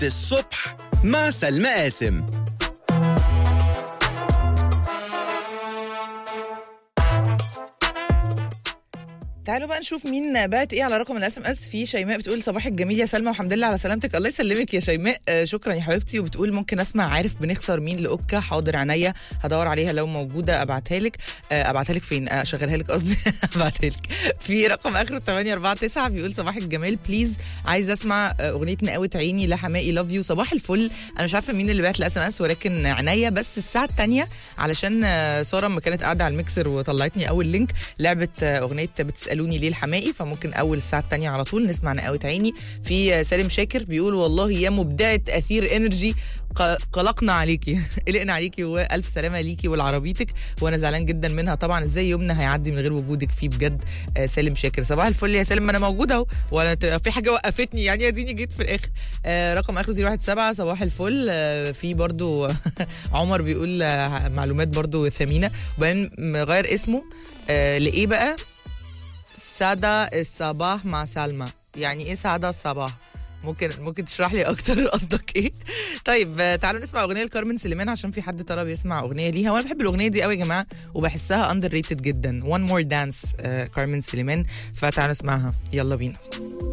الصبح مع سلمى قاسم تعالوا بقى نشوف مين بعت ايه على رقم الاس ام اس في شيماء بتقول صباح الجميل يا سلمى والحمد لله على سلامتك الله يسلمك يا شيماء آه شكرا يا حبيبتي وبتقول ممكن اسمع عارف بنخسر مين لاوكا حاضر عينيا هدور عليها لو موجوده ابعتها لك آه ابعتها لك فين آه اشغلها لك قصدي ابعتها لك في رقم اخره 849 بيقول صباح الجمال بليز عايز اسمع آه اغنيه نقاوة عيني لحمائي لاف يو صباح الفل انا مش عارفه مين اللي بعت الاس ام اس ولكن عينيا بس الساعه الثانيه علشان آه ساره لما كانت قاعده على الميكسر وطلعتني اول لينك لعبت آه اغنيه بتسالوني ليه الحمائي فممكن اول الساعه الثانيه على طول نسمع نقاوة عيني في آه سالم شاكر بيقول والله يا مبدعه اثير انرجي ق- قلقنا عليكي قلقنا عليكي والف سلامه ليكي ولعربيتك وانا زعلان جدا منها طبعا ازاي يومنا هيعدي من غير وجودك فيه بجد آه سالم شاكر صباح الفل يا سالم ما انا موجوده اهو ولا ت- في حاجه وقفتني يعني اديني جيت في الاخر آه رقم اخره 017 صباح الفل آه في برضو عمر بيقول آه معلومات برضو ثمينه وبعدين مغير اسمه آه لايه بقى سادة الصباح مع سلمى يعني ايه سعادة الصباح ممكن ممكن تشرح لي اكتر قصدك ايه طيب آه، تعالوا نسمع اغنيه لكارمن سليمان عشان في حد طلب يسمع اغنيه ليها وانا بحب الاغنيه دي قوي يا جماعه وبحسها اندر ريتد جدا وان مور دانس كارمن سليمان فتعالوا نسمعها يلا بينا